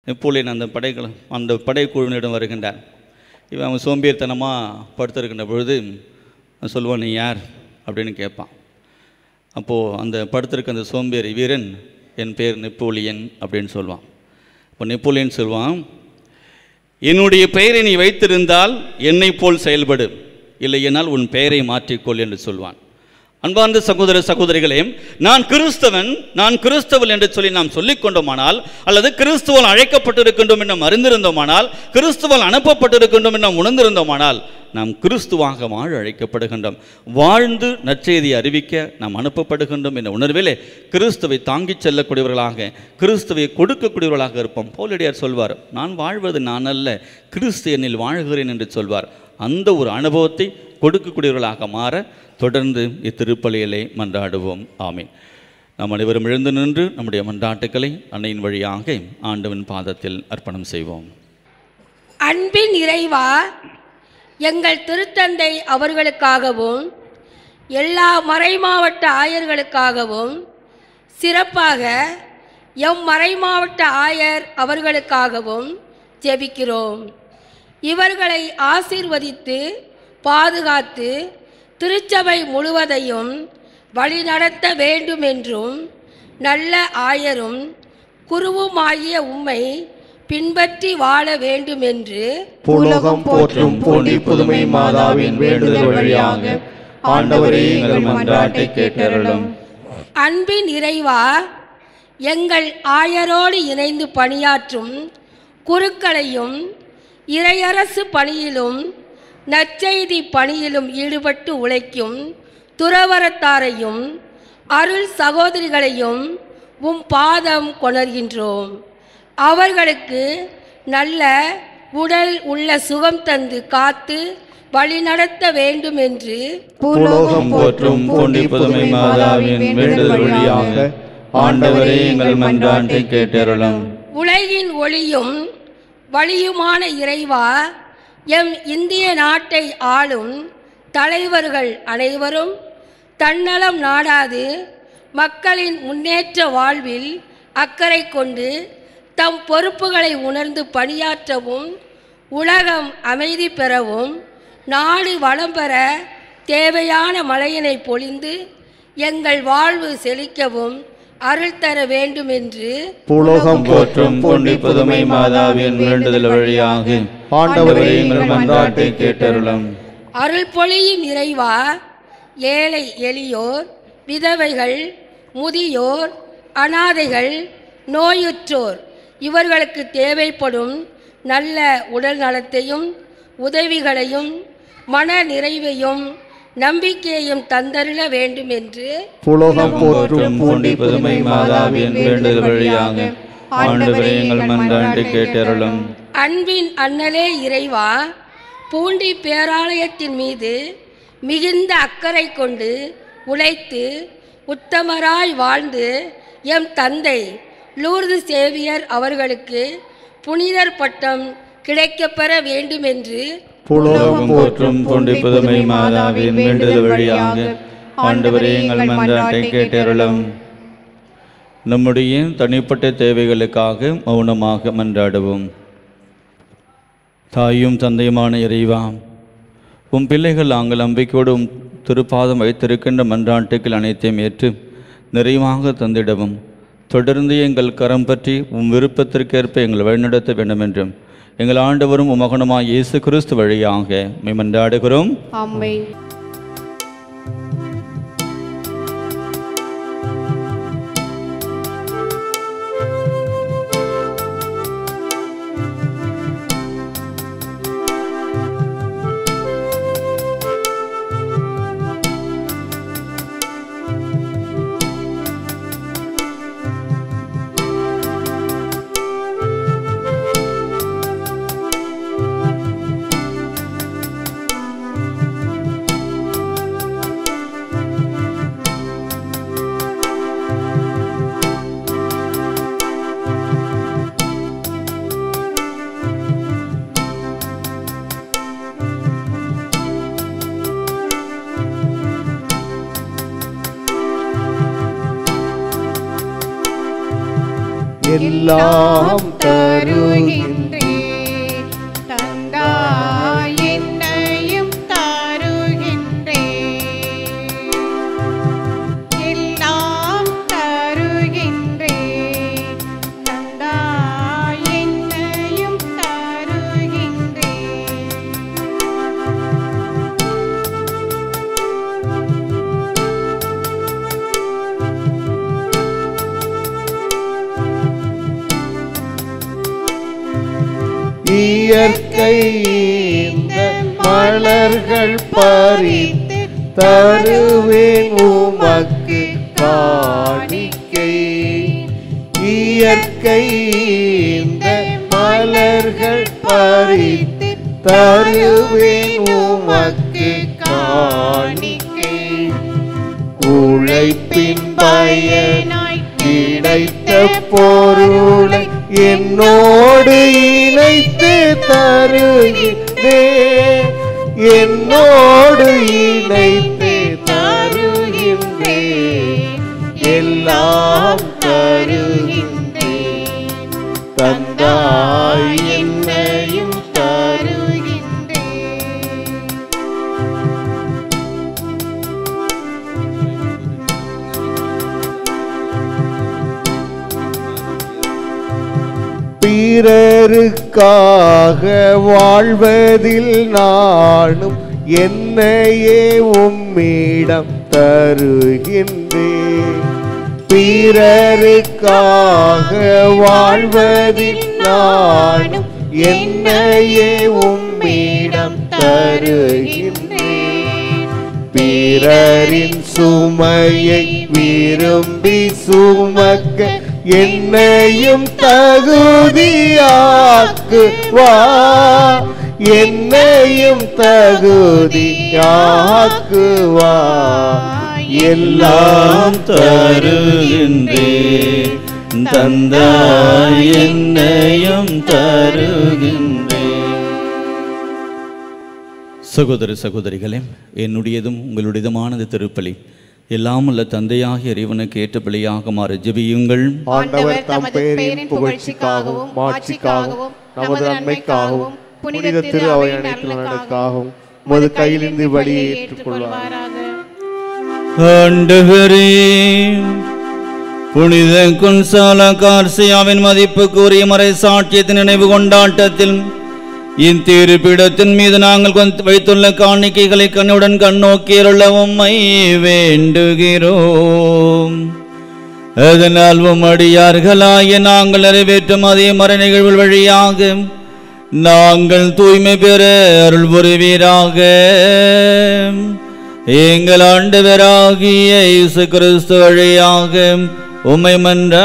Napoleon அந்த படைகள் அந்த படைக்குழுவினரிடம் வருகின்றார் இவன் அவன் சோம்பேறித்தனமாக படுத்திருக்கின்ற பொழுது அவன் சொல்லுவான் நீ யார் அப்படின்னு கேட்பான் அப்போது அந்த படுத்திருக்க அந்த சோம்பேறி வீரன் என் பேர் நெப்போலியன் அப்படின்னு சொல்லுவான் இப்போ நெப்போலியன் சொல்லுவான் என்னுடைய பெயரை நீ வைத்திருந்தால் என்னைப் போல் செயல்படு இல்லையென்றால் உன் பெயரை மாற்றிக்கொள் என்று சொல்வான் அன்பார்ந்த சகோதர சகோதரிகளே நான் கிறிஸ்தவன் நான் கிறிஸ்தவன் என்று சொல்லி நாம் சொல்லிக் கொண்டோமானால் அல்லது கிறிஸ்துவல் அழைக்கப்பட்டிருக்கின்றோம் என்று நாம் அறிந்திருந்தோமானால் கிறிஸ்துவல் அனுப்பப்பட்டிருக்கின்றோம் என்று நாம் உணர்ந்திருந்தோமானால் நாம் கிறிஸ்துவாக வாழ அழைக்கப்படுகின்றோம் வாழ்ந்து நற்செய்தியை அறிவிக்க நாம் அனுப்பப்படுகின்றோம் என்ற உணர்விலே கிறிஸ்துவை தாங்கிச் செல்லக்கூடியவர்களாக கிறிஸ்துவை கொடுக்கக்கூடியவர்களாக இருப்போம் போலடியார் சொல்வார் நான் வாழ்வது நான் அல்ல கிறிஸ்து என்னில் வாழ்கிறேன் என்று சொல்வார் அந்த ஒரு அனுபவத்தை கொடுக்கக்கூடியவர்களாக மாற தொடர்ந்து இத்திருப்பலியலை மன்றாடுவோம் ஆமீன் நாம் அனைவரும் எழுந்து நின்று நம்முடைய மன்றாட்டுக்களை அன்னையின் வழியாக ஆண்டவன் பாதத்தில் அர்ப்பணம் செய்வோம் அன்பின் இறைவா எங்கள் திருத்தந்தை அவர்களுக்காகவும் எல்லா மறைமாவட்ட ஆயர்களுக்காகவும் சிறப்பாக எம் மறைமாவட்ட ஆயர் அவர்களுக்காகவும் ஜெபிக்கிறோம் இவர்களை ஆசீர்வதித்து பாதுகாத்து திருச்சபை முழுவதையும் வழிநடத்த வேண்டுமென்றும் நல்ல ஆயரும் குருவுமாகிய உம்மை பின்பற்றி வாழ வேண்டுமென்று பூலோகம் போற்றும் பூண்டி புதுமை மாதாவின் வேண்டுதல் வழியாக ஆண்டவரே எங்கள் மன்றாட்டை கேட்டருளும் அன்பின் இறைவா எங்கள் ஆயரோடு இணைந்து பணியாற்றும் குருக்களையும் இறையரசு பணியிலும் நற்செய்தி பணியிலும் ஈடுபட்டு உழைக்கும் துறவரத்தாரையும் அருள் சகோதரிகளையும் உம் பாதம் கொணர்கின்றோம் அவர்களுக்கு நல்ல உடல் உள்ள சுகம் தந்து காத்து வழிநடத்த வேண்டும் என்று பூலோகம் போற்றும் பூண்டி புதுமை மாதாவின் வேண்டுதல் வழியாக ஆண்டவரே எங்கள் மன்றாட்டை கேட்டருளும் உலகின் ஒளியும் வழியுமான இறைவா எம் இந்திய நாட்டை ஆளும் தலைவர்கள் அனைவரும் தன்னலம் நாடாது மக்களின் முன்னேற்ற வாழ்வில் அக்கறை கொண்டு தம் பொறுப்புகளை உணர்ந்து பணியாற்றவும் உலகம் அமைதி பெறவும் நாடு வளம் பெற தேவையான மழையினை பொழிந்து எங்கள் வாழ்வு செழிக்கவும் அருள் தர வேண்டும் என்று பூலோகம் போற்றும் பூண்டி புதுமை மாதாவின் வேண்டுதல் வழியாக ஆண்டவரே எங்கள் மன்றாட்டை கேட்டருளும் அருள் பொழியும் இறைவா ஏழை எளியோர் விதவைகள் முதியோர் அனாதைகள் நோயுற்றோர் இவர்களுக்கு தேவைப்படும் நல்ல உடல் நலத்தையும் உதவிகளையும் மன நிறைவையும் நம்பிக்கையையும் தந்தருள வேண்டும் என்று பூலோகம் போற்றும் பூண்டி புதுமை மாதாவின் வேண்டுதல் வழியாக ஆண்டவரே எங்கள் மன்றாட்டை கேட்டருளும் அன்பின் அண்ணலே இறைவா பூண்டி பேராலயத்தின் மீது மிகுந்த அக்கறை கொண்டு உழைத்து உத்தமராய் வாழ்ந்து எம் தந்தை லூர்து சேவியர் அவர்களுக்கு புனிதர் பட்டம் கிடைக்கப்பெற வேண்டும் என்று பூலோகம் போற்றும் பூண்டி புதுமை மாதாவின் வேண்டுதல் வழியாக ஆண்டவரே எங்கள் மன்றாட்டை கேட்டருளும் நம்முடைய தனிப்பட்ட தேவைகளுக்காக மௌனமாக மன்றாடுவோம் தாயும் தந்தையுமான இறைவா உம் பிள்ளைகள் நாங்கள் நம்பிக்கையோடு உம் திருப்பாதம் வைத்திருக்கின்ற மன்றாட்டுக்கள் அனைத்தையும் ஏற்று நிறைவாக தந்திடவும் தொடர்ந்து எங்கள் கரம் பற்றி உம் விருப்பத்திற்கேற்ப எங்களை வழிநடத்த வேண்டும் என்றும் எங்கள் ஆண்டவரும் உமகனுமாய் இயேசு கிறிஸ்து வழியாக மெய் மன்றாடுகிறோம் ஆமென் எல்லாம் தருகின்றே தந்தாய் என்னையும் தருகின்றே எல்லாம் தருகின்றே தந்தாய் என்னையும் தருகின்றே இயற்கை இந்த மலர்கள் பறித்து தருவேன் உமக்கு காணிக்கை இயற்கை இந்த மலர்கள் பறித்து தருவேன் உமக்கு காணிக்கை உழைப்பின் பயனாய் கிடைத்த பொருளை என்னோடு இணைத்து தருகின்றேன் என்னோடு இணைத்து தருகின்றேன் எல்லாம் தருகின்றேன் தந்தாய் என்னையும் தருகின்றேன் பிறருக்காக வாழ்வதில் நானும் என்னையே உம்மிடம் தருகின்றேன் பிறருக்காக வாழ்வதில் நானும் என்னையே உம்மிடம் தருகின்றேன் பிறரின் சுமையை விரும்பி சுமக்க என்னையும் தகுதியாக்கு வா என்னையும் தகுதியாக்கு வா எல்லாம் தருகின்றேன் தந்தாய் என்னையும் தருகின்றேன் சகோதர சகோதரிகளே என்னுடையதும் உங்களுடையதுமானது திருப்பலி எல்லாம் உள்ள தந்தையாகிய இறைவனுக்கு ஏற்ற பிள்ளையாக மாற ஜெபியுங்கள் ஆண்டவர் தம் பெயரின் புகழ்ச்சிக்காகவும் மாட்சிக்காகவும் நமது நன்மைக்காகவும் புனித திரு அவை அனைத்து நலனுக்காகவும் உமது கையிலிருந்து வழியை ஏற்றுக்கொள்வார் ஆண்டவரே புனித குன்சாலா கார்சியாவின் மதிப்பு கூறிய மறை சாட்சியத்தின் நினைவு கொண்டாட்டத்தில் இத்திருப்பிடத்தின் மீது நாங்கள் கொண்டு வைத்துள்ள காணிக்கைகளை கண்ணுடன் கண்ணோக்கியுள்ள உம்மை வேண்டுகிறோம் அதனால் உம் அடியார்களாகிய நாங்கள் நிறைவேற்றும் அதே மறை நிகழ்வு வழியாக நாங்கள் தூய்மை பெற அருள் புரிவீராக எங்கள் ஆண்டவராகிய இயேசு கிறிஸ்து வழியாக உம்மை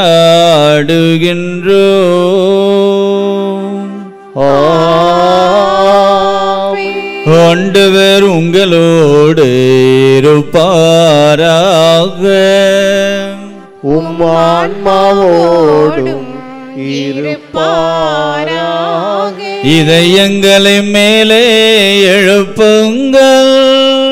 மன்றாடுகின்றோம் ஆண்டவர் உங்களோடு இருப்பாராக உம் ஆன்மாவோடும் இருப்பாராக இதயங்களை மேலே எழுப்புங்கள்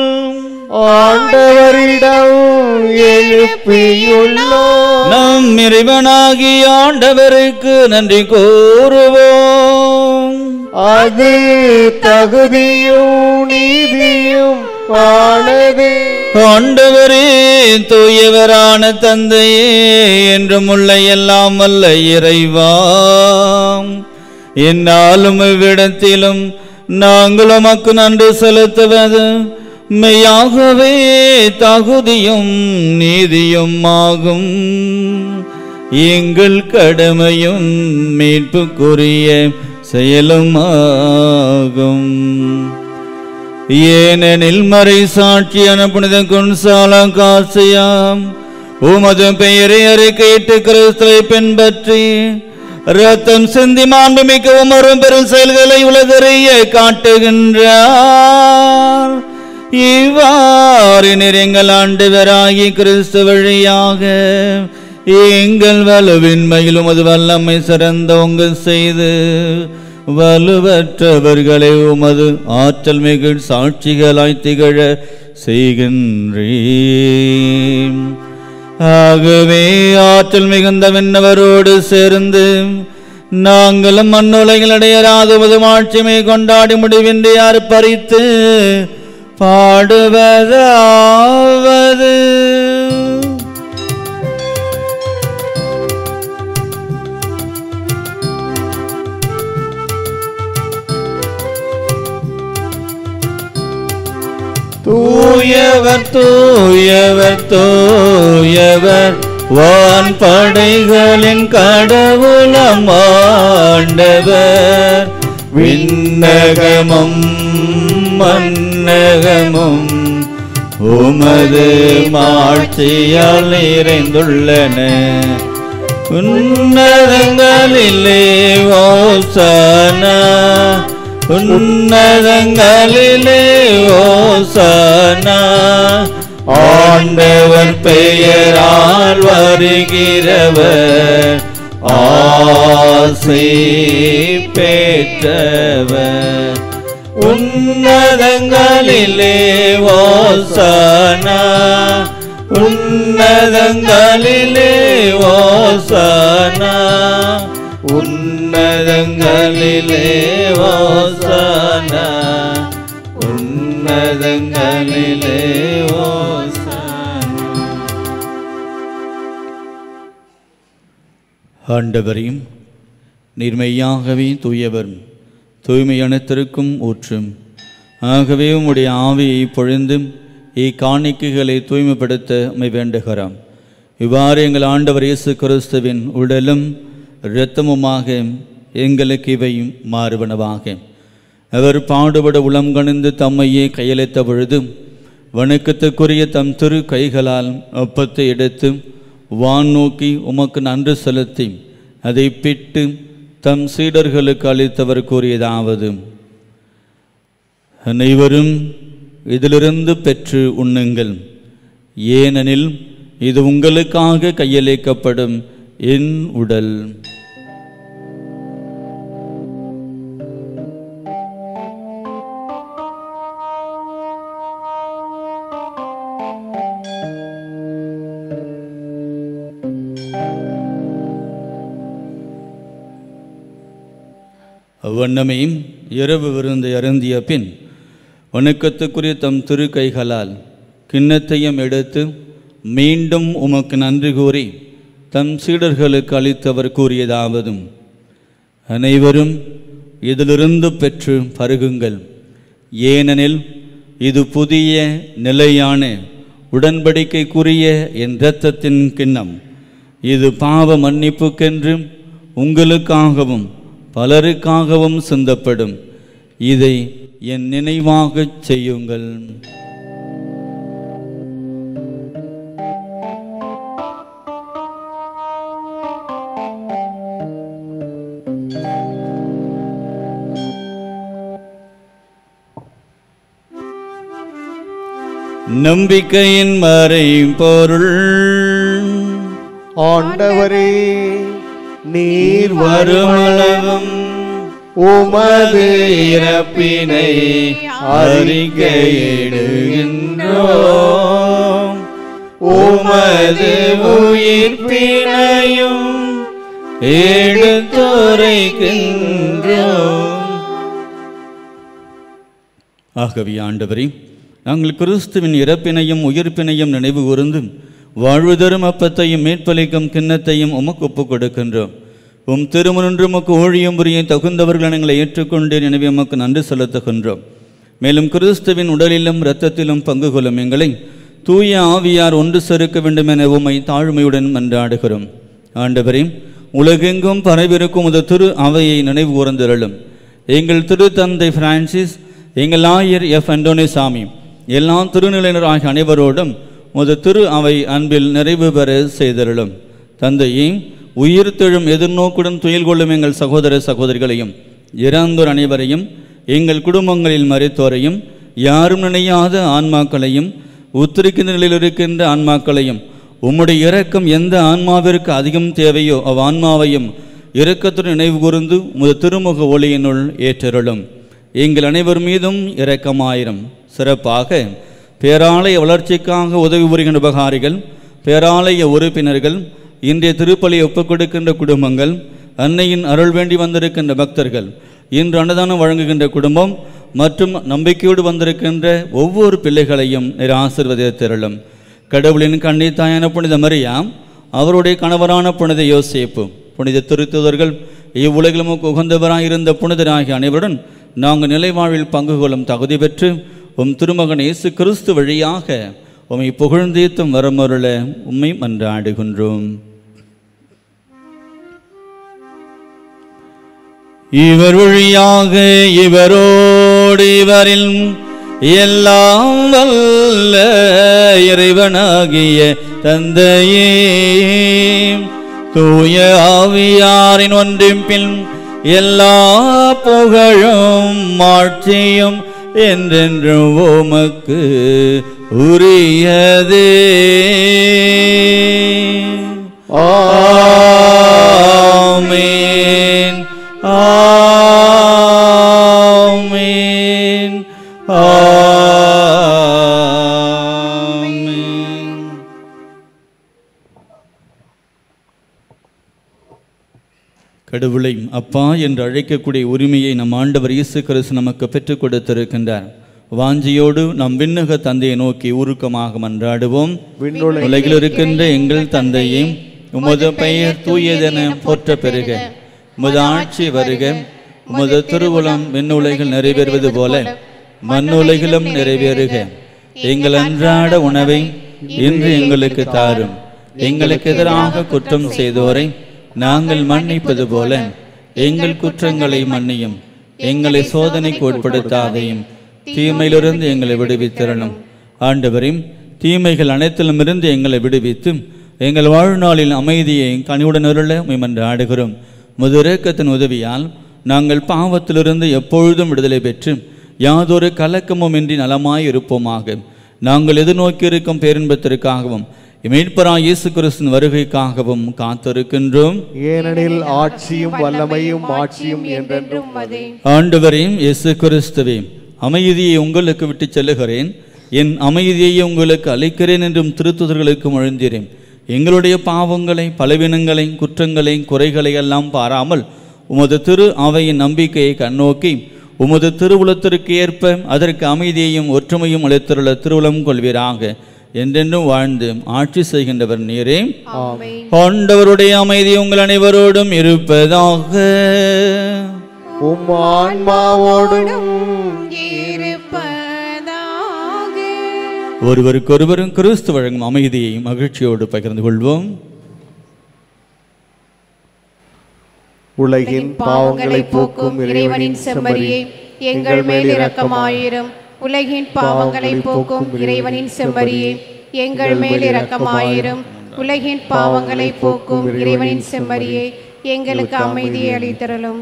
ஆண்டவரிடம் எழுப்பியுள்ளோம் நம் இறைவனாகி ஆண்டவருக்கு நன்றி கூறுவோம் அது தகுதியும் நீதியும் ஆனது ஆண்டவரே தூயவரான தந்தையே என்றும் உள்ள எல்லாம் வல்ல இறைவாம் என்னாலும் இவ்விடத்திலும் நாங்கள் உமக்கு நன்றி செலுத்துவது மெய்யாகவே தகுதியும் நீதியும் ஆகும் எங்கள் கடமையும் மீட்புக்குரிய செயலும் ஆகும் ஏனெனில் மறை சாட்சியான புனித குன்சாலா காசியாம் உமது பெயரை அறிக்கையிட்டு கிறிஸ்துவை பின்பற்றி ரத்தம் சிந்தி மாண்புமிக்க உமரும் பெரும் செயல்களை உலகறிய காட்டுகின்றார் இவ்வாறு எங்கள் ஆண்டவராகி கிறிஸ்து வழியாக எங்கள் வலுவின்மையில் உமது வல்லமை சிறந்தவங்க செய்து வலுவற்றவர்களை உமது ஆற்றல் மிகு சாட்சிகளாய் திகழ செய்கின்றேன் ஆகவே ஆற்றல் மிகுந்த விண்ணவரோடு சேர்ந்து நாங்களும் மண்ணுலகில் அடையராத ஆட்சிமை கொண்டாடி முடிவின்றி யார் பறித்து பாடுவதாவது தூயவர் தூயவர் தூயவர் வான் படைகளின் கடவுளம் ஆண்டவர் விண்ணகமும் மன்னகமும் உமது மாட்சியால் நிறைந்துள்ளன உன்னதங்களிலே ஓசனா உன்னதங்களிலே ஓசனா ஆண்டவர் பெயரால் வருகிறவர் ஆசை பெற்றவர் உன்னதங்களிலே ஓசனா உன்னதங்களிலே ஓசனா உன்னதங்களிலே ஓசனா உன்னதங்களிலே ஓசனா ஆண்டவரையும் நீர்மையாகவே தூயவர் தூய்மை அனைத்திற்கும் ஊற்றும் ஆகவே உம்முடைய ஆவியை பொழிந்து இக்காணிக்கைகளை தூய்மைப்படுத்த உம்மை வேண்டுகிறோம் இவ்வாறு எங்கள் ஆண்டவர் இயேசு கிறிஸ்துவின் உடலும் இரத்தமுமாக எங்களுக்கு இவை மாறுவனவாக அவர் பாடுபட உளம் கணிந்து தம்மையே கையளித்த பொழுது வணக்கத்துக்குரிய தம் திரு கைகளால் அப்பத்தை எடுத்து வான் நோக்கி உமக்கு நன்று செலுத்தி அதை பிட்டு தம் சீடர்களுக்கு அளித்தவர் கூறியதாவது அனைவரும் இதிலிருந்து பெற்று உண்ணுங்கள் ஏனெனில் இது உங்களுக்காக கையளிக்கப்படும் என் உடல் அவ்வண்ணமே இரவு விருந்தை அருந்திய பின் வணக்கத்துக்குரிய தம் திரு கைகளால் கிண்ணத்தையும் எடுத்து மீண்டும் உமக்கு நன்றி கூறி தம் சீடர்களுக்கு அளித்தவர் கூறியதாவதும் அனைவரும் இதிலிருந்து பெற்று பருகுங்கள் ஏனெனில் இது புதிய நிலையான உடன்படிக்கைக்குரிய என் இரத்தத்தின் கிண்ணம் இது பாவ மன்னிப்புக்கென்றும் உங்களுக்காகவும் பலருக்காகவும் சிந்தப்படும் இதை என் நினைவாகச் செய்யுங்கள் நம்பிக்கையின் மறை பொருள் ஆண்டவரே நீர் வருமளவும் உமது இறப்பினை அறிக்கையிடுகின்றோம் உமது உயிர்ப்பினையும் எடுத்துரைக்கின்றோம் ஆகவே ஆண்டவரே நாங்கள் கிறிஸ்துவின் இறப்பினையும் உயிர்ப்பினையும் நினைவு கூர்ந்து வாழ்வு தரும் அப்பத்தையும் மேற்பலிக்கும் கிண்ணத்தையும் உமக்கு ஒப்புக் கொடுக்கின்றோம் உம் திருமுன்று உமக்கு ஊழியம் புரிய தகுந்தவர்கள் எங்களை ஏற்றுக்கொண்டு எனவே உமக்கு நன்றி செலுத்துகின்றோம் மேலும் கிறிஸ்துவின் உடலிலும் இரத்தத்திலும் பங்கு கொள்ளும் எங்களை தூய ஆவியார் ஒன்று செருக்க வேண்டும் என உம்மை தாழ்மையுடன் மன்றாடுகிறோம் ஆண்டவரே உலகெங்கும் பரவிருக்கும் உமது திரு அவையை நினைவு கூர்ந்திருளும் எங்கள் திரு தந்தை பிரான்சிஸ் எங்கள் ஆயர் எஃப் அண்டோனிசாமி எல்லா திருநிலையினராகிய அனைவரோடும் உமது திரு அவை அன்பில் நிறைவு பெற செய்தருளும் தந்தையே உயிர் தெழும் எதிர்நோக்குடன் துயில் கொள்ளும் எங்கள் சகோதர சகோதரிகளையும் இறந்தோர் அனைவரையும் எங்கள் குடும்பங்களில் மறைத்தோரையும் யாரும் நினையாத ஆன்மாக்களையும் உத்திரிக்கின்ற நிலையில் இருக்கின்ற ஆன்மாக்களையும் உம்முடைய இரக்கம் எந்த ஆன்மாவிற்கு அதிகம் தேவையோ அவ் ஆன்மாவையும் இரக்கத்துடன் நினைவு கூர்ந்து உமது திருமுக ஒளியினுள் ஏற்றருளும் எங்கள் அனைவர் மீதும் இரக்கமாயிரம் சிறப்பாக பேராலய வளர்ச்சிக்காக உதவி புரிகின்ற உபகாரிகள் பேராலய உறுப்பினர்கள் இன்றைய திருப்பலி ஒப்புக் கொடுக்கின்ற குடும்பங்கள் அன்னையின் அருள் வேண்டி வந்திருக்கின்ற பக்தர்கள் இன்று அன்னதானம் வழங்குகின்ற குடும்பம் மற்றும் நம்பிக்கையோடு வந்திருக்கின்ற ஒவ்வொரு பிள்ளைகளையும் நிற ஆசிர்வதித்திரளும் கடவுளின் கண்ணித்தாயான புனித மரியாம் அவருடைய கணவரான புனித யோசேப்பு புனித திருத்துதர்கள் இவ்வுலகிலும் உகந்தவராய் இருந்த புனிதராகிய அனைவருடன் நாங்கள் நிலைவாழ்வில் பங்கு கொள்ளும் தகுதி பெற்று உம் திருமகன் இயேசு கிறிஸ்து வழியாக உம்மை புகழ்ந்தீத்தும் வரமருள உம்மை மன்றாடுகின்றோம் இவர் வழியாக இவரோடு இவரில் எல்லாம் வல்ல இறைவனாகிய தந்தையே தூய ஆவியாரின் ஒன்றின் பின் எல்லா புகழும் மாட்சியும் என்றென்றும் உமக்கு உரியதே ஆமென் ஆமென் ஆமென் கடவுளை அப்பா என்று அழைக்கக்கூடிய உரிமையை நம் ஆண்டவர் இயேசு கிறிஸ்து நமக்கு பெற்றுக் கொடுத்திருக்கின்றார் வாஞ்சியோடு நம் விண்ணக தந்தையை நோக்கி உருக்கமாக மன்றாடுவோம் விண்ணுலகில் உலகில் இருக்கின்ற எங்கள் தந்தையே உமது பெயர் தூயதென போற்ற பெறுக உமது ஆட்சி வருக உமது திருவுளம் விண்ணுலகில் நிறைவேறுவது போல மண்ணுலகிலும் நிறைவேறுக எங்கள் அன்றாட உணவை இன்று எங்களுக்கு தாரும் எங்களுக்கு எதிராக குற்றம் செய்தோரை நாங்கள் மன்னிப்பது போல எங்கள் குற்றங்களை மன்னியும் எங்களை சோதனைக்கு உட்படுத்தாதையும் தீமையிலிருந்து எங்களை விடுவித்திரணும் ஆண்டவரையும் தீமைகள் அனைத்திலும் இருந்து எங்களை விடுவித்து எங்கள் வாழ்நாளில் அமைதியை கனிவுடன் அருள மேமன்று ஆடுகிறோம் முதிரக்கத்தின் உதவியால் நாங்கள் பாவத்திலிருந்து எப்பொழுதும் விடுதலை பெற்று யாதொரு கலக்கமும் இன்றி நலமாய் இருப்போமாக நாங்கள் எதிர்நோக்கியிருக்கும் பேரின்பத்திற்காகவும் மீட்பராய் இயேசு கிறிஸ்துவின் வருகைக்காகவும் காத்திருக்கின்றோம் ஏனெனில் ஆட்சியும் வல்லமையும் ஆட்சியும் என்றென்றும் அதே ஆண்டவரையும் இயேசு கிறிஸ்துவே அமைதியை உங்களுக்கு விட்டுச் செல்லுகிறேன் என் அமைதியை உங்களுக்கு அளிக்கிறேன் என்றும் திருத்துதர்களுக்கு முழுந்திரேன் எங்களுடைய பாவங்களை பலவீனங்களை குற்றங்களை குறைகளை எல்லாம் பாராமல் உமது திரு அவையின் நம்பிக்கையை கண்ணோக்கி உமது திருவுளத்திற்கு ஏற்ப அதற்கு அமைதியையும் ஒற்றுமையும் அளித்துள்ள திருவுளம் கொள்வீராக என்றென்றும் வாழ்ந்து ஆட்சி செய்கின்றவர் நீரே ஆமென் ஆண்டவருடைய அமைதி உங்கள் அனைவரோடும் இருப்பதாக உம் ஆன்மாவோடும் இருப்பதாக ஒருவருக்கொருவரும் கிறிஸ்து வழங்கும் அமைதியை மகிழ்ச்சியோடு பகிர்ந்து கொள்வோம் உலகின் பாவங்களை போக்கும் இறைவனின் செம்மறியே எங்கள் மேல் இரக்கமாயிரும் உலகின் பாவங்களை போக்கும் இறைவனின் செம்மறியே எங்கள் மேல் இரக்கமாயிரும் உலகின் பாவங்களை போக்கும் இறைவனின் செம்மறியே எங்களுக்கு அமைதியை அளித்தரலும்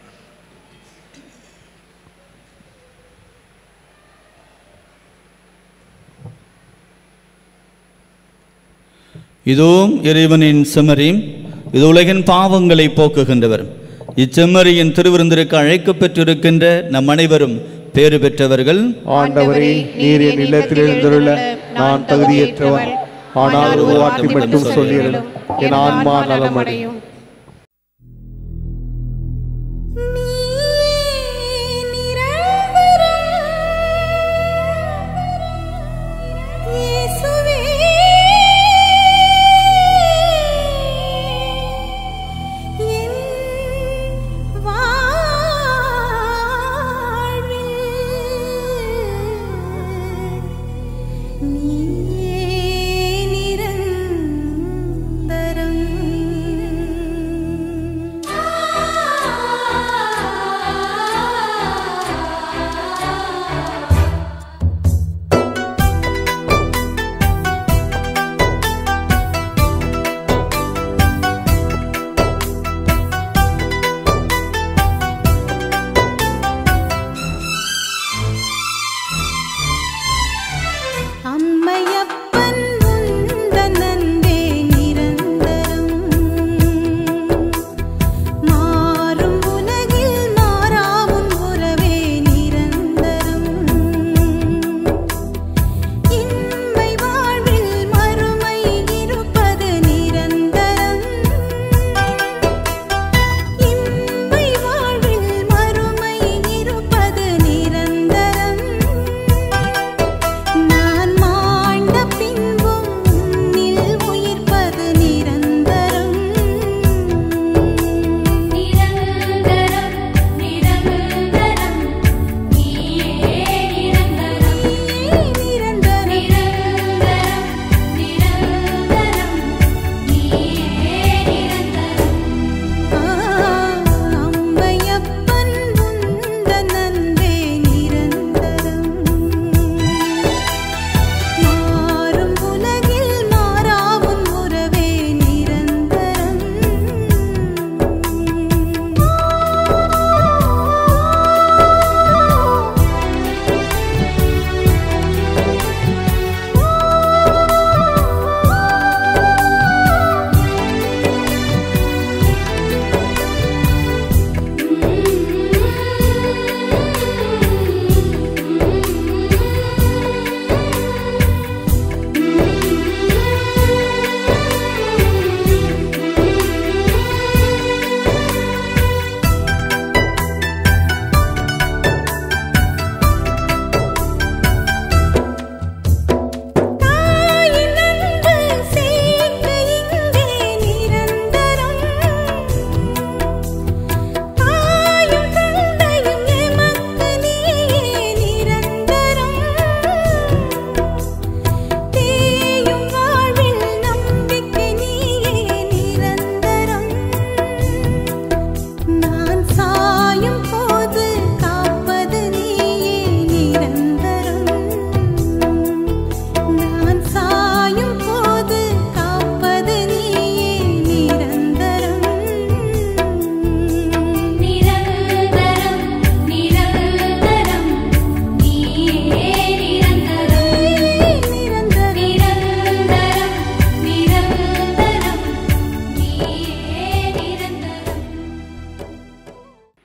இதோ இறைவனின் செம்மறி இது உலகின் பாவங்களை போக்குகின்றவர் இச்செம்மறியின் திருவிருந்திற்கு அழைக்கப் பெற்றிருக்கின்ற நம் அனைவரும் பேறு பெற்றவர்கள் ஆண்டவரே நீர் என் இல்லத்தில் எழுந்துள்ள நான் தகுதியற்றவன் ஆனால் ஒரு வார்த்தை மட்டும் சொல்லியலும் என் ஆன்மா நலமடையும் நிரந்தரம்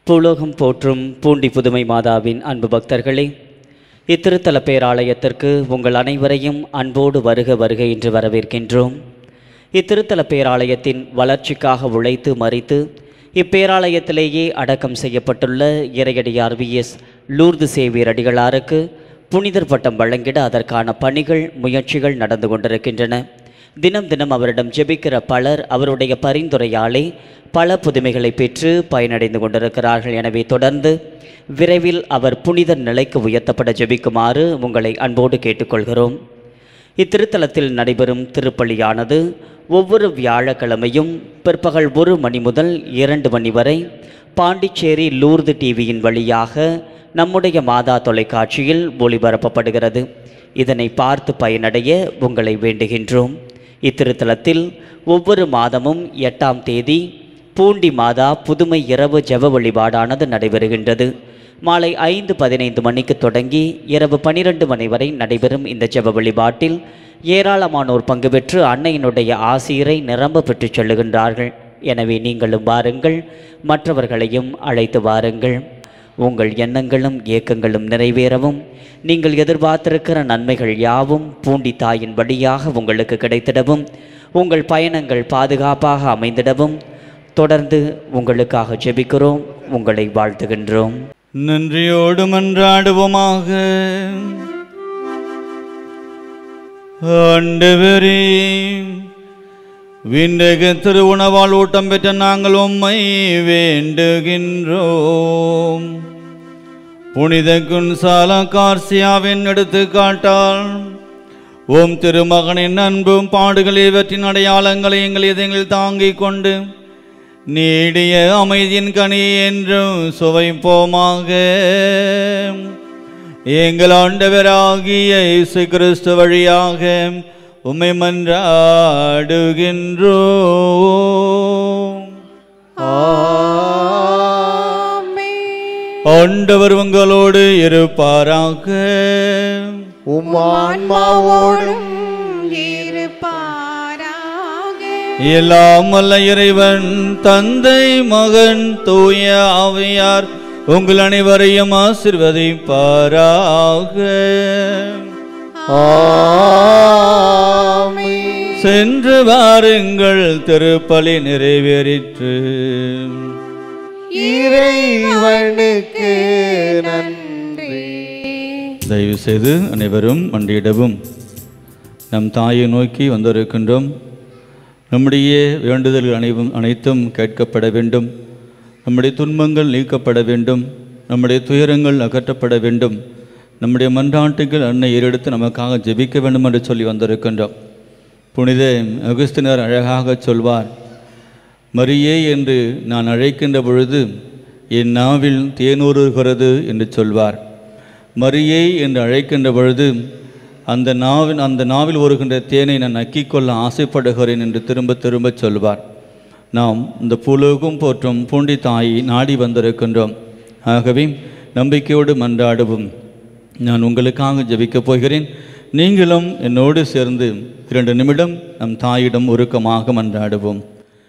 பூலோகம் போற்றும் பூண்டி புதுமை மாதாவின் அன்பு பக்தர்களே இத்திருத்தல பேராலயத்திற்கு உங்கள் அனைவரையும் அன்போடு வருக வருக என்று வரவேற்கின்றோம் இத்திருத்தல பேராலயத்தின் வளர்ச்சிக்காக உழைத்து மறித்து இப்பேராலயத்திலேயே அடக்கம் செய்யப்பட்டுள்ள இறையடியார் வி எஸ் லூர்து சேவியர் அடிகளாருக்கு புனிதர் பட்டம் வழங்கிட அதற்கான பணிகள் முயற்சிகள் நடந்து கொண்டிருக்கின்றன தினம் தினம் அவரிடம் ஜெபிக்கிற பலர் அவருடைய பரிந்துரையாலே பல புதுமைகளை பெற்று பயனடைந்து கொண்டிருக்கிறார்கள் எனவே தொடர்ந்து விரைவில் அவர் புனிதர் நிலைக்கு உயர்த்தப்பட ஜெபிக்குமாறு உங்களை அன்போடு கேட்டுக்கொள்கிறோம் இத்திருத்தலத்தில் நடைபெறும் திருப்பலியானது ஒவ்வொரு வியாழக்கிழமையும் பிற்பகல் ஒரு மணி முதல் இரண்டு மணி வரை பாண்டிச்சேரி லூர்து டிவியின் வழியாக நம்முடைய மாதா தொலைக்காட்சியில் ஒளிபரப்பப்படுகிறது இதனை பார்த்து பயனடைய உங்களை வேண்டுகின்றோம் இத்திருத்தலத்தில் ஒவ்வொரு மாதமும் எட்டாம் தேதி பூண்டி மாதா புதுமை இரவு ஜெப வழிபாடானது நடைபெறுகின்றது மாலை ஐந்து பதினைந்து மணிக்கு தொடங்கி இரவு பனிரெண்டு மணி வரை நடைபெறும் இந்த ஜெப வழிபாட்டில் ஏராளமானோர் பங்கு பெற்று அன்னையினுடைய ஆசிரியரை நிரம்ப பெற்றுச் செல்லுகின்றார்கள் எனவே நீங்களும் வாருங்கள் மற்றவர்களையும் அழைத்து வாருங்கள் உங்கள் எண்ணங்களும் ஏக்கங்களும் நிறைவேறவும் நீங்கள் எதிர்பார்த்திருக்கிற நன்மைகள் யாவும் பூண்டி தாயின் வழியாக உங்களுக்கு கிடைத்திடவும் உங்கள் பயணங்கள் பாதுகாப்பாக அமைந்திடவும் தொடர்ந்து உங்களுக்காக ஜெபிக்கிறோம் உங்களை வாழ்த்துகின்றோம் நன்றியோடு மன்றாடுவோமாக ஆண்டவரே விண்டக திருவுணவால் ஊட்டம் பெற்ற நாங்கள் உம்மை வேண்டுகின்றோம் புனித குன்சாலா கார்சியாவின் எடுத்துக்காட்டால் ஓம் திருமகனின் அன்பும் பாடுகள் இவற்றின் அடையாளங்களை எங்கள் இதயங்களில் தாங்கிக் கொண்டு நீடிய அமைதியின் கனி என்றும் சுவைப்போமாக எங்கள் ஆண்டவராகிய இயேசு கிறிஸ்து வழியாக உம்மை மன்றாடுகின்றோம் ஆண்டவர் உங்களோடு இருப்பாராக உம் ஆன்மாவோடும் இருப்பாராக எல்லாம் வல்ல இறைவன் தந்தை மகன் தூய ஆவியார் உங்கள் அனைவரையும் ஆசிர்வதிப்பாராக ஆமென். சென்று வாருங்கள் திருப்பலி நிறைவேறிற்று இறைவனுக்கு நன்றி தயவு செய்து அனைவரும் மண்டியிடவும் நம் தாயை நோக்கி வந்திருக்கின்றோம் நம்முடைய வேண்டுதல்கள் அனைவும் அனைத்தும் கேட்கப்பட வேண்டும் நம்முடைய துன்பங்கள் நீக்கப்பட வேண்டும் நம்முடைய துயரங்கள் அகற்றப்பட வேண்டும் நம்முடைய மன்றாட்டுகள் அன்னை ஏறெடுத்து நமக்காக ஜெபிக்க வேண்டும் என்று சொல்லி வந்திருக்கின்றோம் புனித அகுஸ்தினர் அழகாக சொல்வார் மரியே என்று நான் அழைக்கின்ற பொழுது என் நாவில் தேனூறுகிறது என்று சொல்வார் மரியே என்று அழைக்கின்ற பொழுது அந்த நாவில் அந்த நாவில் வருகின்ற தேனை நான் நக்கிக்கொள்ள ஆசைப்படுகிறேன் என்று திரும்ப திரும்ப சொல்வார் நாம் இந்த பூலோகம் போற்றும் பூண்டி தாயை நாடி வந்திருக்கின்றோம் ஆகவே நம்பிக்கையோடு மன்றாடுவோம் நான் உங்களுக்காக ஜெபிக்கப் போகிறேன் நீங்களும் என்னோடு சேர்ந்து இரண்டு நிமிடம் நம் தாயிடம் உருக்கமாக மன்றாடுவோம்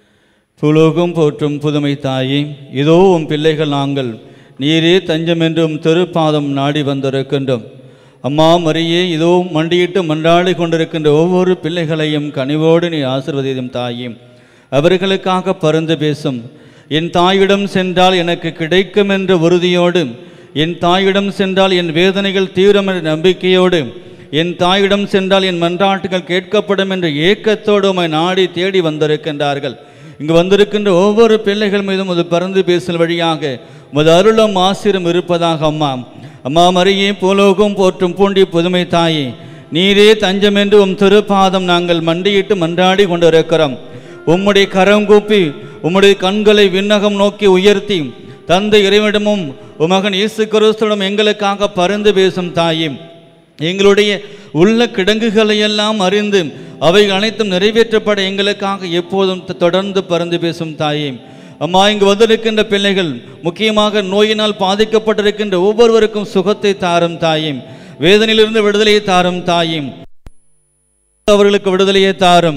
புலோகம் போற்றும் புதுமை தாயே இதோ உம் பிள்ளைகள் நாங்கள் நீரே தஞ்சம் என்றும் திருப்பாதம் நாடி வந்திருக்கின்றோம் அம்மா மரியே இதோ மண்டியிட்டு மன்றாடி கொண்டிருக்கின்ற ஒவ்வொரு பிள்ளைகளையும் கனிவோடு நீ ஆசிர்வதியும் தாயே அவர்களுக்காக பருந்து பேசும் என் தாயிடம் சென்றால் எனக்கு கிடைக்கும் என்ற உறுதியோடு என் தாயிடம் சென்றால் என் வேதனைகள் தீவிரம் என்ற நம்பிக்கையோடு என் தாயிடம் சென்றால் என் மன்றாட்டுகள் கேட்கப்படும் என்ற ஏக்கத்தோடு உம்மை நாடி தேடி வந்திருக்கின்றார்கள் இங்கு வந்திருக்கின்ற ஒவ்வொரு பிள்ளைகள் மீதும் அது பறந்து பேசல் வழியாக உமது அருளும் ஆசிரம் இருப்பதாக அம்மா அம்மா மரியே பூலோகம் போற்றும் பூண்டி புதுமை தாயே நீரே தஞ்சம் என்று உம் திருப்பாதம் நாங்கள் மண்டியிட்டு மன்றாடி கொண்டிருக்கிறோம் உம்முடைய கரம் கூப்பி உம்முடைய கண்களை விண்ணகம் நோக்கி உயர்த்தி தந்தை இறைவனிடமும் உமகன் இயேசு கிறிஸ்துவிடம் எங்களுக்காக பரிந்து பேசும் தாயே எங்களுடைய உள்ள கிடங்குகளை எல்லாம் அறிந்து அவை அனைத்தும் நிறைவேற்றப்பட எங்களுக்காக எப்போதும் த- தொடர்ந்து பறந்து பேசும் தாயே அம்மா இங்கு வந்திருக்கின்ற பிள்ளைகள் முக்கியமாக நோயினால் பாதிக்கப்பட்டிருக்கின்ற ஒவ்வொருவருக்கும் சுகத்தை தாரும் தாயும் வேதனையிலிருந்து விடுதலையை தாரும் தாயும் அவர்களுக்கு விடுதலையை தாரும்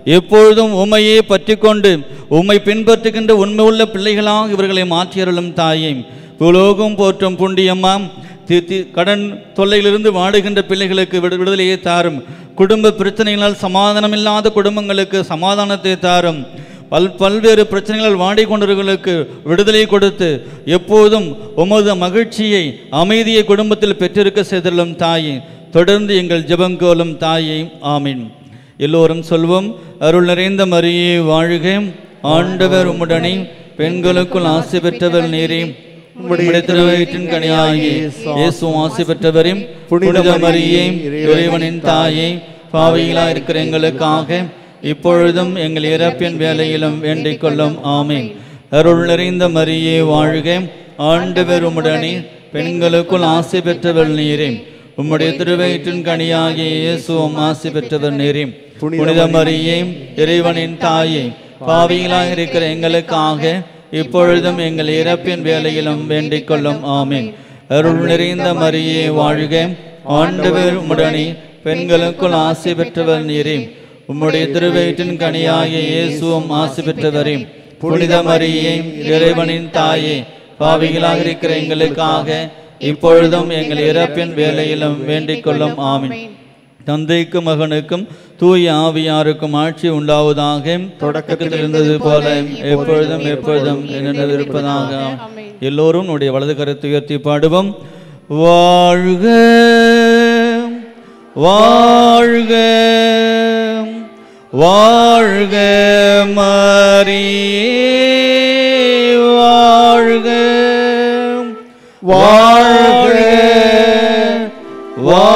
எப்பொழுதும் உம்மையே பற்றி கொண்டு உம்மை பின்பற்றுகின்ற உண்மையுள்ள பிள்ளைகளாக இவர்களை மாற்றியருளும் தாயே உலோகம் போற்றும் புண்டியம்மா தி- தி- கடன் தொல்லையிலிருந்து வாடுகின்ற பிள்ளைகளுக்கு விடு விடுதலையை தாரும் குடும்ப பிரச்சனைகளால் சமாதானம் இல்லாத குடும்பங்களுக்கு சமாதானத்தை தாரும் பல் பல்வேறு பிரச்சனைகளால் வாடிக்கொண்டவர்களுக்கு விடுதலை கொடுத்து எப்போதும் உமது மகிழ்ச்சியை அமைதியை குடும்பத்தில் பெற்றிருக்க செய்தலும் தாயே தொடர்ந்து எங்கள் ஜெபங்கோலும் தாயே ஆமீன் எல்லோரும் சொல்வோம் அருள் நிறைந்த மரியே வாழ்க ஆண்டவர் உம்முடனே பெண்களுக்குள் ஆசை பெற்றவர் நீரே உம்முடைய திருவயிற்றின் கனியாகிய இயேசு ஆசை பெற்றவரையும் புனித மரியே இறைவனின் தாயே பாவிகளாக இருக்கிற எங்களுக்காக இப்பொழுதும் எங்கள் இறப்பின் வேலையிலும் வேண்டிக் கொள்ளும் ஆமென் அருள் நிறைந்த மரியே வாழ்க ஆண்டவர் உம்முடனே பெண்களுக்குள் ஆசை பெற்றவர் நீரே உம்முடைய திருவயிற்றின் கனியாகிய இயேசுவும் ஆசி பெற்றவர் நேரே புனித மரியே இறைவனின் தாயே பாவிகளாக இருக்கிற எங்களுக்காக இப்பொழுதும் எங்கள் இறப்பின் வேலையிலும் வேண்டிக் கொள்ளும் ஆமென் அருள் நிறைந்த மரியே வாழ்க ஆண்டவர் உம்முடனே பெண்களுக்குள் ஆசி பெற்றவர் நீரே உம்முடைய திருவயிற்றின் கனியாகிய இயேசுவும் ஆசி பெற்றவரே புனித மரியே இறைவனின் தாயே பாவிகளாக இருக்கிற எங்களுக்காக இப்பொழுதும் எங்கள் இறப்பின் வேலையிலும் வேண்டிக் கொள்ளும் ஆமென் தந்தைக்கும் மகனுக்கும் தூய ஆவியாருக்கும் ஆட்சி உண்டாவதாக தொடக்கத்தில் இருந்தது போல எப்பொழுதும் எப்பொழுதும் இருப்பதாக எல்லோரும் உடைய வலது கருத்தை உயர்த்தி பாடுவோம் வாழ்க வாழ்க வாழ்க மரியே வாழ்க வாழ்க வாழ்க